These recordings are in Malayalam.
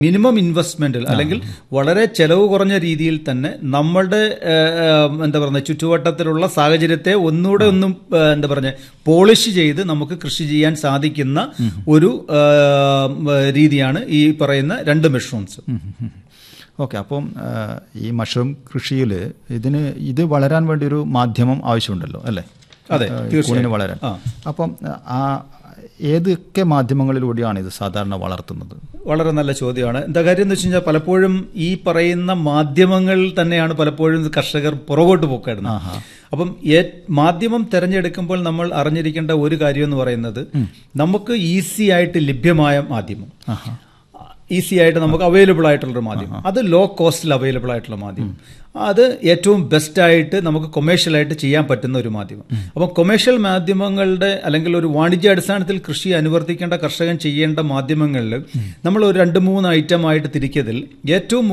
മിനിമം ഇൻവെസ്റ്റ്മെന്റിൽ അല്ലെങ്കിൽ വളരെ ചെലവ് കുറഞ്ഞ രീതിയിൽ തന്നെ നമ്മളുടെ ഏഹ്, ഏഹ്, എന്താ പറയുക ചുറ്റുവട്ടത്തിലുള്ള സാഹചര്യത്തെ ഒന്നുകൂടെ ഒന്നും ഏഹ്, എന്താ പറയുക പോളിഷ് ചെയ്ത് നമുക്ക് കൃഷി ചെയ്യാൻ സാധിക്കുന്ന ഒരു ഏഹ്, രീതിയാണ് ഈ പറയുന്ന രണ്ട് മഷ്റൂംസ് ഓക്കെ അപ്പം ആ, ഈ മഷ്റൂം കൃഷിയിൽ ഇതിന് ഇത് വളരാൻ വേണ്ടി ഒരു മാധ്യമം ആവശ്യമുണ്ടല്ലോ അല്ലേ അതെ, ആ, ഈ തീർച്ചയായും. കൂണിന് വളരാൻ ആ. അപ്പം ആ ഏതൊക്കെ മാധ്യമങ്ങളിലൂടെയാണ് ഇത് സാധാരണ വളർത്തുന്നത് വളരെ നല്ല ചോദ്യമാണ് എന്താ കാര്യം എന്ന് വെച്ച് കഴിഞ്ഞാൽ പലപ്പോഴും ഈ പറയുന്ന മാധ്യമങ്ങൾ തന്നെയാണ് പലപ്പോഴും കർഷകർ പുറകോട്ട് പോക്കാടുന്നത് ആഹാ. അപ്പം ഏ- മാധ്യമം തെരഞ്ഞെടുക്കുമ്പോൾ നമ്മൾ അറിഞ്ഞിരിക്കേണ്ട ഒരു കാര്യം എന്ന് പറയുന്നത് നമുക്ക് ഈസി ആയിട്ട് ലഭ്യമായ മാധ്യമം ആഹാ. ഈസി ആയിട്ട് നമുക്ക് അവൈലബിൾ ആയിട്ടുള്ളൊരു മാധ്യമം അത് ലോ കോസ്റ്റിൽ അവൈലബിൾ ആയിട്ടുള്ള മാധ്യമം അത് ഏറ്റവും ബെസ്റ്റ് ആയിട്ട് നമുക്ക് കൊമേഴ്ഷ്യൽ ആയിട്ട് ചെയ്യാൻ പറ്റുന്ന ഒരു മാധ്യമം അപ്പം കൊമേഴ്ഷ്യൽ മാധ്യമങ്ങളുടെ അല്ലെങ്കിൽ ഒരു വാണിജ്യാടിസ്ഥാനത്തിൽ കൃഷി അനുവർത്തിക്കേണ്ട കർഷകൻ ചെയ്യേണ്ട മാധ്യമങ്ങളിൽ നമ്മൾ ഒരു രണ്ട് മൂന്ന് ഐറ്റം ആയിട്ട് തിരിക്കതിൽ ഏറ്റവും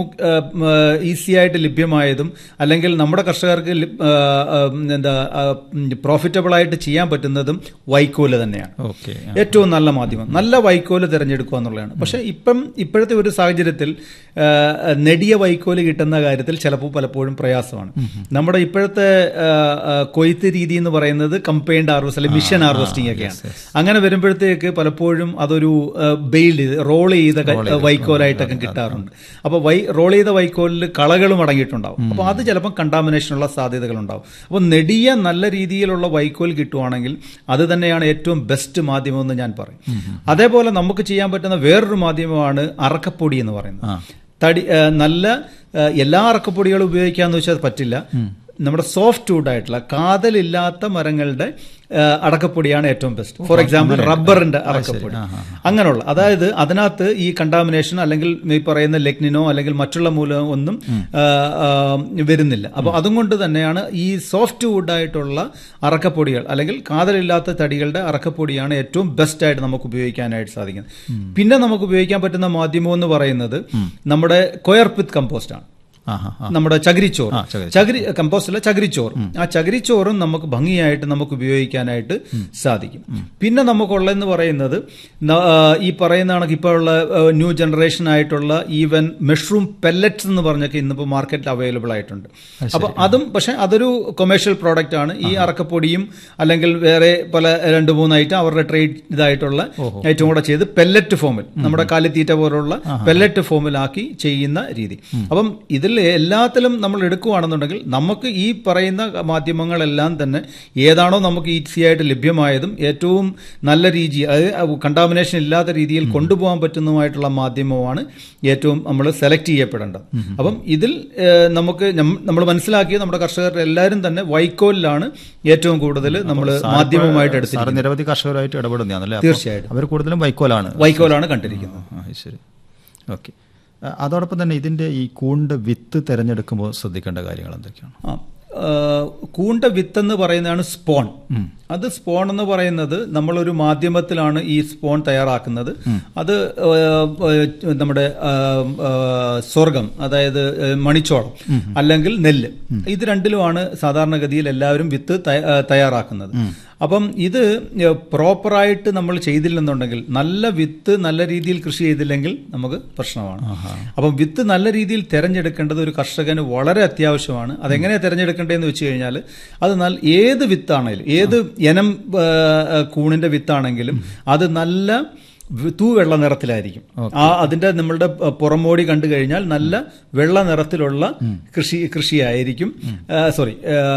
ഈസി ആയിട്ട് ലഭ്യമായതും അല്ലെങ്കിൽ നമ്മുടെ കർഷകർക്ക് ലി- ആ, ആ, എന്താ പ്രോഫിറ്റബിൾ ആയിട്ട് ചെയ്യാൻ പറ്റുന്നതും വൈക്കോല് തന്നെയാണ് ഓക്കെ ഏറ്റവും നല്ല മാധ്യമം നല്ല വൈക്കോല് തിരഞ്ഞെടുക്കുക എന്നുള്ളതാണ് പക്ഷെ ഇപ്പം ഇപ്പോഴത്തെ ഒരു സാഹചര്യത്തിൽ ആ, നെടിയ വൈക്കോല് കിട്ടുന്ന കാര്യത്തിൽ ചിലപ്പോൾ പലപ്പോഴും പ്രയാസമാണ് നമ്മുടെ ഇപ്പോഴത്തെ ആ, ആ, കൊയ്ത്ത് രീതി എന്ന് പറയുന്നത് കമ്പൈൻഡ് ഹാർവസ്റ്റ് അല്ലെങ്കിൽ മിഷൻ ഹാർവസ്റ്റിംഗ് ഒക്കെയാണ് അങ്ങനെ വരുമ്പോഴത്തേക്ക് പലപ്പോഴും അതൊരു ബെയിൽഡ് ചെയ്ത് റോൾ ചെയ്ത ക- വൈക്കോലായിട്ടൊക്കെ കിട്ടാറുണ്ട് അപ്പോൾ വൈ റോൾ ചെയ്ത വൈക്കോലിൽ കളകളും അടങ്ങിയിട്ടുണ്ടാവും അപ്പോൾ അത് ചിലപ്പോൾ കണ്ടാമിനേഷനുള്ള സാധ്യതകൾ ഉണ്ടാവും അപ്പോൾ നെടിയ നല്ല രീതിയിലുള്ള വൈക്കോൽ കിട്ടുവാണെങ്കിൽ അത് തന്നെയാണ് ഏറ്റവും ബെസ്റ്റ് മാധ്യമം എന്ന് ഞാൻ പറയും അതേപോലെ നമുക്ക് ചെയ്യാൻ പറ്റുന്ന വേറൊരു മാധ്യമമാണ് അറക്കപ്പൊടി എന്ന് പറയുന്നത് തടി ആ, നല്ല ആ, എല്ലാ അറക്കപ്പൊടികളും ഉപയോഗിക്കാന്ന് വെച്ചാൽ പറ്റില്ല നമ്മുടെ സോഫ്റ്റ് വുഡ് ആയിട്ടുള്ള കാതലില്ലാത്ത മരങ്ങളുടെ ആ, അടക്കപ്പൊടിയാണ് ഏറ്റവും ബെസ്റ്റ് ഫോർ എക്സാമ്പിൾ റബ്ബറിന്റെ അടക്കപ്പൊടി അങ്ങനെയുള്ള അതായത് അതിനകത്ത് ഈ കണ്ടാമിനേഷൻ അല്ലെങ്കിൽ ഈ പറയുന്ന ലെഗ്നിനോ അല്ലെങ്കിൽ മറ്റുള്ള മൂലം ഒന്നും ആ, ആ, വരുന്നില്ല അപ്പോൾ അതുകൊണ്ട് തന്നെയാണ് ഈ സോഫ്റ്റ് വുഡ് ആയിട്ടുള്ള അറക്കപ്പൊടികൾ അല്ലെങ്കിൽ കാതലില്ലാത്ത തടികളുടെ അറക്കപ്പൊടിയാണ് ഏറ്റവും ബെസ്റ്റ് ആയിട്ട് നമുക്ക് ഉപയോഗിക്കാനായിട്ട് സാധിക്കുന്നത് പിന്നെ നമുക്ക് ഉപയോഗിക്കാൻ പറ്റുന്ന മാധ്യമം എന്ന് പറയുന്നത് നമ്മുടെ കൊയർപിത്ത് കമ്പോസ്റ്റ് ആണ് ആഹാ ആ. നമ്മുടെ ചകിരിച്ചോറ് ആ, ചകിരിച്ചോറ്. ചകിരി കമ്പോസ്റ്റ് അല്ല ചകിരിച്ചോറ് ആ ചകിരിച്ചോറും നമുക്ക് ഭംഗിയായിട്ട് നമുക്ക് ഉപയോഗിക്കാനായിട്ട് സാധിക്കും പിന്നെ നമുക്കുള്ളതെന്ന് പറയുന്നത് ന- ആ, ഈ പറയുന്ന കണക്ക് ഇപ്പോൾ ഉള്ള ന്യൂ ജനറേഷൻ ആയിട്ടുള്ള ഈവൻ മഷ്റൂം പെല്ലറ്റ്സ് എന്ന് പറഞ്ഞൊക്കെ ഇന്നിപ്പോൾ മാർക്കറ്റിൽ അവൈലബിൾ ആയിട്ടുണ്ട് അപ്പൊ അതും പക്ഷെ അതൊരു കൊമേഴ്ഷ്യൽ പ്രോഡക്റ്റ് ആണ് ഈ അറക്കപ്പൊടിയും അല്ലെങ്കിൽ വേറെ പല രണ്ട് മൂന്ന് ഐറ്റം അവരുടെ ട്രേഡ് ഇതായിട്ടുള്ള ഐറ്റം കൂടെ ചെയ്ത് പെല്ലറ്റ് ഫോമിൽ നമ്മുടെ കാലിത്തീറ്റ പോലുള്ള പെല്ലറ്റ് ഫോമിലാക്കി ചെയ്യുന്ന രീതി അപ്പം ഇതിൽ എല്ലാത്തിലും നമ്മൾ എടുക്കുകയാണെന്നുണ്ടെങ്കിൽ നമുക്ക് ഈ പറയുന്ന മാധ്യമങ്ങളെല്ലാം തന്നെ ഏതാണോ നമുക്ക് ഈസി ആയിട്ട് ലഭ്യമായതും ഏറ്റവും നല്ല രീതി അതായത് കണ്ടാമിനേഷൻ ഇല്ലാത്ത രീതിയിൽ കൊണ്ടുപോകാൻ പറ്റുന്നതുമായിട്ടുള്ള മാധ്യമമാണ് ഏറ്റവും നമ്മൾ സെലക്ട് ചെയ്യപ്പെടേണ്ടത് അപ്പം ഇതിൽ ഏഹ്, നമുക്ക് നമ്മൾ മനസ്സിലാക്കിയ നമ്മുടെ കർഷകർ എല്ലാവരും തന്നെ വൈക്കോലിലാണ് ഏറ്റവും കൂടുതൽ നമ്മൾ മാധ്യമമായിട്ട് സാറ് എടുത്തിരിക്കുന്നത് നിരവധി കർഷകരായിട്ട് ഇടപെടുന്നതാണല്ലേ തീർച്ചയായിട്ടും. അവർ കൂടുതലും വൈക്കോലാണ് വൈക്കോലാണ് കണ്ടിരിക്കുന്നത് ആ, ശരി ഓക്കെ അതോടൊപ്പം തന്നെ ഇതിന്റെ ഈ കൂണ്ട് വിത്ത് തിരഞ്ഞെടുക്കുമ്പോൾ ശ്രദ്ധിക്കേണ്ട കാര്യങ്ങൾ എന്തൊക്കെയാണ് ആ, ആ, കൂണ്ട വിത്ത് എന്ന് പറയുന്നതാണ് സ്പോൺ അത് സ്പോൺ എന്ന് പറയുന്നത് നമ്മളൊരു മാധ്യമത്തിലാണ് ഈ സ്പോൺ തയ്യാറാക്കുന്നത് അത് ആ, ആ, നമ്മുടെ ആ, ആ, സ്വർഗം അതായത് ആ, മണിച്ചോളം അല്ലെങ്കിൽ നെല്ല് ഇത് രണ്ടിലുമാണ് സാധാരണഗതിയിൽ എല്ലാവരും വിത്ത് തയ- ആ, തയ്യാറാക്കുന്നത് അപ്പം ഇത് പ്രോപ്പറായിട്ട് നമ്മൾ ചെയ്തില്ലെന്നുണ്ടെങ്കിൽ നല്ല വിത്ത് നല്ല രീതിയിൽ കൃഷി ചെയ്തില്ലെങ്കിൽ നമുക്ക് പ്രശ്നമാണ് അപ്പം വിത്ത് നല്ല രീതിയിൽ തിരഞ്ഞെടുക്കേണ്ടത് ഒരു കർഷകന് വളരെ അത്യാവശ്യമാണ് അതെങ്ങനെയാണ് തിരഞ്ഞെടുക്കേണ്ടതെന്ന് വെച്ച് കഴിഞ്ഞാൽ അത് നല്ല ഏത് വിത്താണെങ്കിലും ഏത് ഇനം ആ, ആ, കൂണിന്റെ വിത്താണെങ്കിലും അത് നല്ല വി- തൂവെള്ള നിറത്തിലായിരിക്കും ആ അതിന്റെ നമ്മളുടെ പ- പുറമോടി കണ്ടു കഴിഞ്ഞാൽ നല്ല വെള്ള നിറത്തിലുള്ള കൃഷി കൃഷിയായിരിക്കും സോറി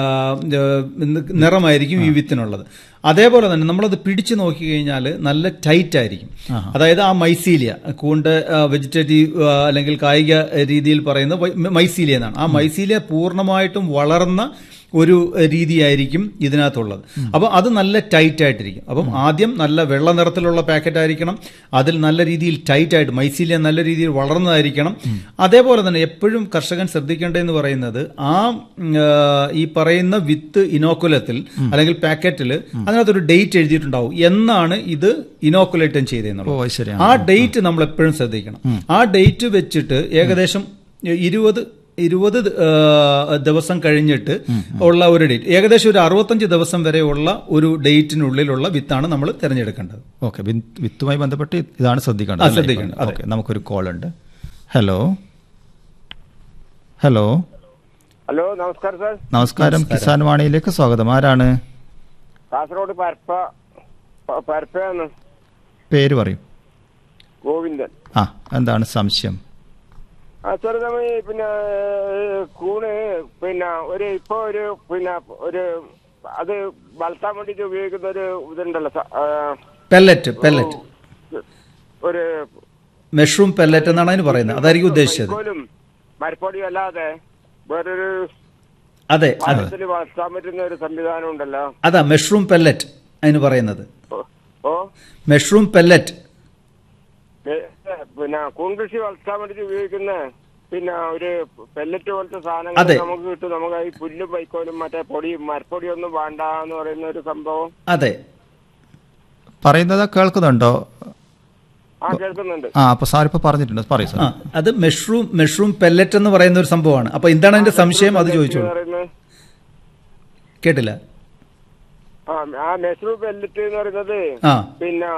നിറമായിരിക്കും ഈ വിത്തിനുള്ളത് അതേപോലെ തന്നെ നമ്മളത് പിടിച്ചു നോക്കി കഴിഞ്ഞാൽ നല്ല ടൈറ്റ് ആയിരിക്കും അതായത് ആ മൈസീലിയ കൂണ്ട് വെജിറ്റേറ്റീവ് അല്ലെങ്കിൽ കായിക രീതിയിൽ പറയുന്ന വൈ- മൈസീലിയ എന്നാണ് ആ മൈസീലിയ പൂർണ്ണമായിട്ടും വളർന്ന ഒരു രീതിയായിരിക്കും ഇതിനകത്തുള്ളത് അപ്പോൾ അത് നല്ല ടൈറ്റ് ആയിട്ടിരിക്കും അപ്പം ആദ്യം നല്ല വെള്ള നിറത്തിലുള്ള പാക്കറ്റ് ആയിരിക്കണം അതിൽ നല്ല രീതിയിൽ ടൈറ്റ് ആയിട്ട് മൈസീലിയ നല്ല രീതിയിൽ വളർന്നതായിരിക്കണം അതേപോലെ തന്നെ എപ്പോഴും കർഷകൻ ശ്രദ്ധിക്കേണ്ടതെന്ന് പറയുന്നത് ആ ഉം, ആ, ഈ പറയുന്ന വിത്ത് ഇനോക്കുലത്തിൽ അല്ലെങ്കിൽ പാക്കറ്റിൽ അതിനകത്തൊരു ഡേറ്റ് എഴുതിയിട്ടുണ്ടാവും എന്നാണ് ഇത് ഇനോക്കുലേറ്റം ഓ ചെയ്തതെന്നുള്ളത് അത് ശരിയാണ് ആ ഡേറ്റ് നമ്മൾ എപ്പോഴും ശ്രദ്ധിക്കണം ആ ഡേറ്റ് വെച്ചിട്ട് ഏകദേശം ഇരുപത് ഇരുപത് ആ, ദിവസം കഴിഞ്ഞിട്ട് ഉള്ള ഒരു ഡേറ്റ് ഏകദേശം ഒരു അറുപത്തഞ്ച് ദിവസം വരെയുള്ള ഒരു ഡേറ്റിനുള്ളിലുള്ള വിത്താണ് നമ്മൾ തിരഞ്ഞെടുക്കേണ്ടത് ഓക്കെ വിത്തുമായി ബന്ധപ്പെട്ട് ഇതാണ് ശ്രദ്ധിക്കേണ്ടത് ആ, ശ്രദ്ധിക്കേണ്ടത്, അതെ. ഓക്കെ നമുക്കൊരു കോൾ ഉണ്ട് ഹലോ ഹലോ ഹലോ നമസ്കാരം സാർ നമസ്കാരം കിസാൻ വാണിയിലേക്ക് സ്വാഗതം ആരാണ് കാസർഗോഡ് പരപ്പ പ- പരപ്പയാണ് പേര് പറയൂ ഗോവിന്ദൻ ആ എന്താണ് സംശയം ആ സാർ നമ്മൾ ഈ പിന്നെ ഏഹ്, കൂണ് പിന്നെ ഒരു ഇപ്പൊ ഒരു പിന്നെ ഒരു അത് വളർത്താൻ വേണ്ടിട്ട് ഉപയോഗിക്കുന്ന ഒരു ഇതുണ്ടല്ലോ സ- ആ, പെല്ലറ്റ് പെല്ലറ്റ് ഒരു മെഷ്റൂം പെല്ലറ്റ് എന്നാണ് അതിന് പറയുന്നത് അതായിരിക്കും ഉദ്ദേശിച്ചത് വൈക്കോലും മരപ്പൊടിയും അല്ലാതെ വേറൊരു അതെ അതെ മരത്തിൽ വളർത്താൻ പറ്റുന്ന ഒരു സംവിധാനം ഉണ്ടല്ലോ അതാ മെഷ്റൂം പെല്ലറ്റ് അതിന് പറയുന്നത് ഓ- ഓ മെഷ്റൂം പെല്ലറ്റ് ഏ- പിന്നെ കൂൺകൃഷി വളർത്താൻ വേണ്ടിട്ട് ഉപയോഗിക്കുന്ന പിന്നെ ഒരു പെല്ലറ്റ് പോലത്തെ സാധനങ്ങൾ അതെ. നമുക്ക് കിട്ടും നമുക്ക് ഈ പുല്ലും വൈക്കോലും മറ്റേ പൊടിയും മരപ്പൊടിയൊന്നും വേണ്ട എന്ന് പറയുന്ന ഒരു സംഭവം അതെ പറയുന്നത് കേൾക്കുന്നുണ്ടോ ആ കേൾക്കുന്നുണ്ട് ആ അപ്പൊ സാർ ഇപ്പൊ പറഞ്ഞിട്ടുണ്ട് പറയൂ ആ സാർ അത് മെഷ്റൂം മെഷ്റൂം പെല്ലറ്റ് എന്ന് പറയുന്ന ഒരു സംഭവമാണ് അപ്പൊ എന്താണ് അതിന്റെ സംശയം അത് ചോദിച്ചോളൂ എന്ന് പറയുന്നത് കേട്ടില്ല ആ ആ മെസ്റൂ പെല്ലറ്റ് എന്ന് പറയുന്നത് ആ പിന്നെ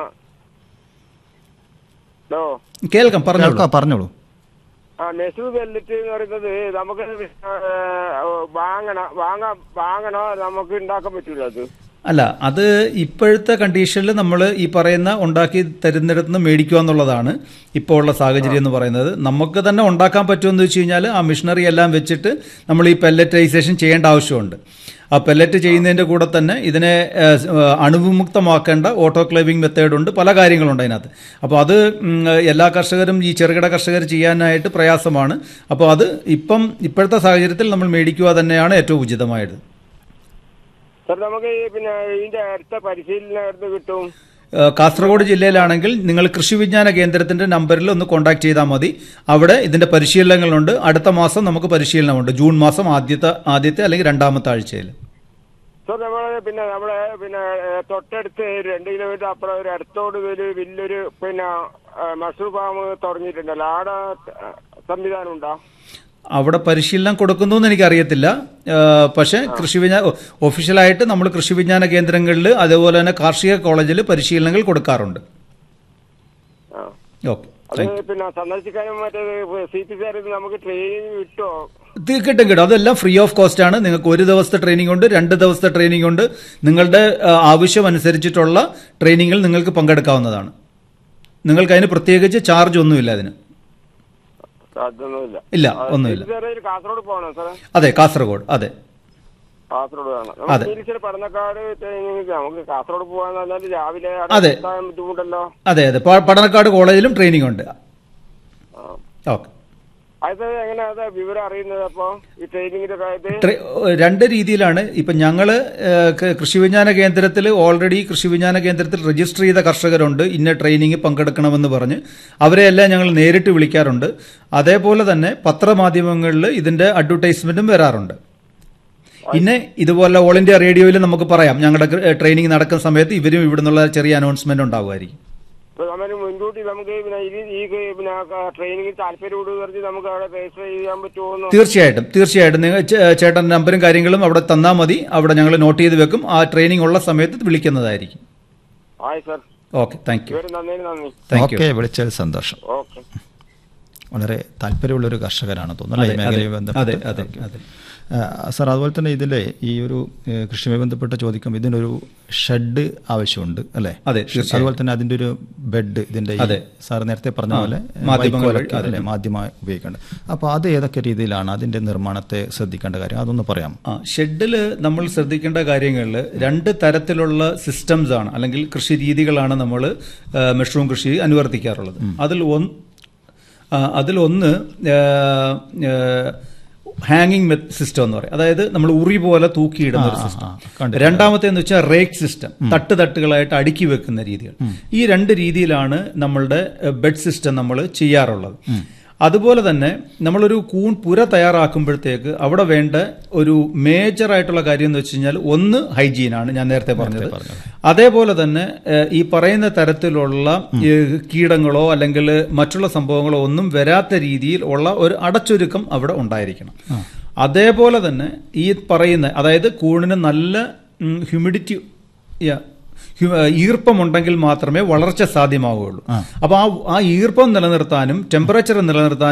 ഓ കേൾക്കാം പറഞ്ഞോളൂ കേൾക്കാം പറഞ്ഞോളൂ ആ മെസ്റൂ പെല്ലറ്റ് എന്ന് പറയുന്നത് നമുക്ക് ആ, വാങ്ങണ വാങ്ങാ വാങ്ങണോ നമുക്ക് ഉണ്ടാക്കാൻ പറ്റൂല അത് അല്ല അത് ഇപ്പോഴത്തെ കണ്ടീഷനിൽ നമ്മൾ ഈ പറയുന്ന ഉണ്ടാക്കി തരുന്നിടത്ത് നിന്ന് മേടിക്കുക എന്നുള്ളതാണ് ഇപ്പോൾ ഉള്ള സാഹചര്യം എന്ന് പറയുന്നത് നമുക്ക് തന്നെ ഉണ്ടാക്കാൻ പറ്റുമെന്ന് വെച്ച് കഴിഞ്ഞാൽ ആ മിഷനറി എല്ലാം വെച്ചിട്ട് നമ്മൾ ഈ പെല്ലറ്റൈസേഷൻ ചെയ്യേണ്ട ആവശ്യമുണ്ട് ആ പെല്ലറ്റ് ചെയ്യുന്നതിന്റെ കൂടെ തന്നെ ഇതിനെ ഏഹ്, ഏഹ്, അണുവിമുക്തമാക്കേണ്ട ഓട്ടോക്ലേവിംഗ് മെത്തേഡ് ഉണ്ട് പല കാര്യങ്ങളുണ്ട് അതിനകത്ത് അപ്പോൾ അത് ഉം, എല്ലാ കർഷകരും ഈ ചെറുകിട കർഷകർ ചെയ്യാനായിട്ട് പ്രയാസമാണ് അപ്പോൾ അത് ഇപ്പം ഇപ്പോഴത്തെ സാഹചര്യത്തിൽ നമ്മൾ മേടിക്കുക തന്നെയാണ് ഏറ്റവും ഉചിതമായത് സാർ നമുക്ക് ഈ പിന്നെ ഇതിന്റെ അടുത്ത പരിശീലനം എവിടെ കിട്ടും ഏഹ് കാസർഗോഡ് ജില്ലയിലാണെങ്കിൽ നിങ്ങൾ കൃഷി വിജ്ഞാന കേന്ദ്രത്തിന്റെ നമ്പറിൽ ഒന്ന് കോൺടാക്ട് ചെയ്താൽ മതി അവിടെ ഇതിന്റെ പരിശീലനങ്ങളുണ്ട് അടുത്ത മാസം നമുക്ക് പരിശീലനമുണ്ട് ജൂൺ മാസം ആദ്യത്തെ ആദ്യത്തെ അല്ലെങ്കിൽ രണ്ടാമത്തെ ആഴ്ചയിൽ സാർ നമ്മള് പിന്നെ നമ്മളെ പിന്നെ ഏഹ്, തൊട്ടടുത്ത് രണ്ട് കിലോമീറ്റർ അപ്പുറം ഒരു അടുത്തോട് ഒരു വലിയൊരു പിന്നെ മഷ്റൂം ഫാം തുടങ്ങിയിട്ടുണ്ടല്ലോ ആടെ ഏഹ്, സംവിധാനം ഉണ്ടോ അവിടെ പരിശീലനം കൊടുക്കുന്നു എന്ന് എനിക്കറിയത്തില്ല ഏഹ് പക്ഷേ കൃഷി വിജ്ഞാന ഒഫീഷ്യലായിട്ട് നമ്മൾ കൃഷി വിജ്ഞാന കേന്ദ്രങ്ങളിൽ അതേപോലെ തന്നെ കാർഷിക കോളേജിൽ പരിശീലനങ്ങൾ കൊടുക്കാറുണ്ട് ആ. ഓക്കെ അത് പിന്നെ സന്ദർശിക്കാനും മറ്റേ സി പി സാർ നമുക്ക് ട്രെയിനിങ് കിട്ടുമോ ഇത് കിട്ടും കിട്ടും അതെല്ലാം ഫ്രീ ഓഫ് കോസ്റ്റ് ആണ് നിങ്ങൾക്ക് ഒരു ദിവസത്തെ ട്രെയിനിങ് ഉണ്ട് രണ്ട് ദിവസത്തെ ട്രെയിനിങ് ഉണ്ട് നിങ്ങളുടെ ആ, ആവശ്യം അനുസരിച്ചിട്ടുള്ള ട്രെയിനിങ്ങിൽ നിങ്ങൾക്ക് പങ്കെടുക്കാവുന്നതാണ് നിങ്ങൾക്ക് അതിന് പ്രത്യേകിച്ച് ചാർജ് ഒന്നുമില്ല അതിന് അതൊന്നുമില്ല ഇല്ല ആ, ഒന്നുമില്ല സാറേ, ഇത് കാസർഗോഡ് പോകണോ സാറേ അതെ കാസർഗോഡ് അതെ കാസർഗോഡ് വേണം അതെ. നമുക്ക് തിരിച്ചൊരു പഠനക്കാട് ട്രെയിനിങ് നമുക്ക് കാസർഗോഡ് പോകാന്ന് പറഞ്ഞാൽ രാവിലെ അവിടെ അതെ. എത്താൻ ബുദ്ധിമുട്ടല്ലോ അതെ അതെ പ- പഠനക്കാട് കോളേജിലും ട്രെയിനിങ് ഉണ്ട് ആ. ഓക്കെ അത് എങ്ങനെയാ അത് വിവരം അറിയുന്നത് അപ്പൊ ഈ ട്രെയിനിങ്ങിന്റെ കാര്യത്തിൽ ട്രെ- രണ്ട് രീതിയിലാണ് ഇപ്പം ഞങ്ങൾ കൃഷി വിജ്ഞാന കേന്ദ്രത്തിൽ ഓൾറെഡി കൃഷി വിജ്ഞാന കേന്ദ്രത്തിൽ രജിസ്റ്റർ ചെയ്ത കർഷകരുണ്ട് ഇന്ന ട്രെയിനിങ് പങ്കെടുക്കണമെന്ന് പറഞ്ഞ് അവരെയെല്ലാം ഞങ്ങൾ നേരിട്ട് വിളിക്കാറുണ്ട് അതേപോലെ തന്നെ പത്രമാധ്യമങ്ങളിൽ ഇതിന്റെ അഡ്വർടൈസ്മെന്റും വരാറുണ്ട് പിന്നെ ഇതുപോലെ ഓൾ ഇന്ത്യ റേഡിയോയിൽ നമുക്ക് പറയാം ഞങ്ങളുടെ ട്രെയിനിങ് നടക്കുന്ന സമയത്ത് ഇവരും ഇവിടുന്നുള്ള ചെറിയ അനൗൺസ്മെന്റ് ഉണ്ടാകുമായിരിക്കും ഇപ്പൊ നമ്മൾ മുൻകൂട്ടി നമുക്ക് പിന്നെ ഇത് ഈ പിന്നെ ട്രെയിനിങ് താല്പര്യമുണ്ട് പറഞ്ഞ് നമുക്ക് അവിടെ രജിസ്റ്റർ ചെയ്യാൻ പറ്റുമോ തീർച്ചയായിട്ടും തീർച്ചയായിട്ടും നിങ്ങൾ ചേ- ചേട്ടൻ നമ്പറും കാര്യങ്ങളും അവിടെ തന്നാൽ മതി അവിടെ ഞങ്ങൾ നോട്ട് ചെയ്ത് വെക്കും ആ ട്രെയിനിങ് ഉള്ള സമയത്ത് വിളിക്കുന്നതായിരിക്കും ആയി സാർ ഓക്കെ താങ്ക് യു വിവരം നന്ദി നന്ദി താങ്ക് യു ഓക്കെ വിളിച്ചതിൽ സന്തോഷം ഓക്കെ വളരെ താല്പര്യമുള്ള ഒരു കർഷകനാണ് തോന്നുന്നു അല്ലേ? ഈ അതെ, മേഖലയുമായി അതെ, ബന്ധപ്പെട്ട് അതെ, അതെ. ആ, സാർ അതുപോലെ തന്നെ ഇതിലെ ഈ ഒരു ഏ, കൃഷിയുമായി ബന്ധപ്പെട്ട് ചോദിക്കും ഇതിനൊരു ഷെഡ് ആവശ്യമുണ്ട് അല്ലേ അതെ, തീർച്ചയായും. അതുപോലെ തന്നെ അതിന്റെ ഒരു ബെഡ് ഇതിന്റെ ഈ അതെ. സാർ നേരത്തെ പറഞ്ഞ ആ, പോലെ മാധ്യമങ്ങൾ വഴി, വൈക്കോലൊക്കെ അല്ലേ മാധ്യമ ഉപയോഗിക്കേണ്ടത് അപ്പോൾ അത് ഏതൊക്കെ രീതിയിലാണ് അതിന്റെ നിർമ്മാണത്തെ ശ്രദ്ധിക്കേണ്ട കാര്യം അതൊന്ന് പറയാം ആ ഷെഡിൽ നമ്മൾ ശ്രദ്ധിക്കേണ്ട കാര്യങ്ങളിൽ രണ്ട് തരത്തിലുള്ള സിസ്റ്റംസ് ആണ് അല്ലെങ്കിൽ കൃഷി രീതികളാണ് നമ്മൾ മഷ്റൂം കൃഷി അനുവർത്തിക്കാറുള്ളത് അതിൽ ഒന്ന് ആ, അതിലൊന്ന് ഹാങ്ങിങ് സിസ്റ്റം എന്ന് പറയും അതായത് നമ്മൾ ഉറി പോലെ തൂക്കിയിടുന്ന ഒരു ആ, ആ, സിസ്റ്റം ആ, കണ്ടിട്ടുണ്ട്. രണ്ടാമത്തേന്ന് വെച്ചാൽ റേക്ക് സിസ്റ്റം തട്ട് തട്ടുകളായിട്ട് അടുക്കി വെക്കുന്ന രീതികൾ ഈ രണ്ട് രീതിയിലാണ് നമ്മളുടെ ബെഡ് സിസ്റ്റം നമ്മൾ ചെയ്യാറുള്ളത് അതുപോലെ തന്നെ നമ്മളൊരു കൂൺ പുര തയ്യാറാക്കുമ്പോഴത്തേക്ക് അവിടെ വേണ്ട ഒരു മേജർ ആയിട്ടുള്ള കാര്യം എന്ന് വെച്ച് കഴിഞ്ഞാൽ ഒന്ന് ഹൈജീനാണ് ഞാൻ നേരത്തെ പറഞ്ഞത് അതേപോലെ തന്നെ ഏഹ്, ഈ പറയുന്ന തരത്തിലുള്ള ഏഹ്, കീടങ്ങളോ അല്ലെങ്കിൽ മറ്റുള്ള സംഭവങ്ങളോ ഒന്നും വരാത്ത രീതിയിൽ ഉള്ള ഒരു അടച്ചൊരുക്കം അവിടെ ഉണ്ടായിരിക്കണം അതേപോലെ തന്നെ ഈ പറയുന്ന അതായത് കൂണിന് നല്ല ഹ്യൂമിഡിറ്റി ഈർപ്പമുണ്ടെങ്കിൽ മാത്രമേ വളർച്ച സാധ്യമാവുകയുള്ളൂ അപ്പോൾ ആ ആ ഈർപ്പം നിലനിർത്താനും ടെമ്പറേച്ചർ നിലനിർത്താനും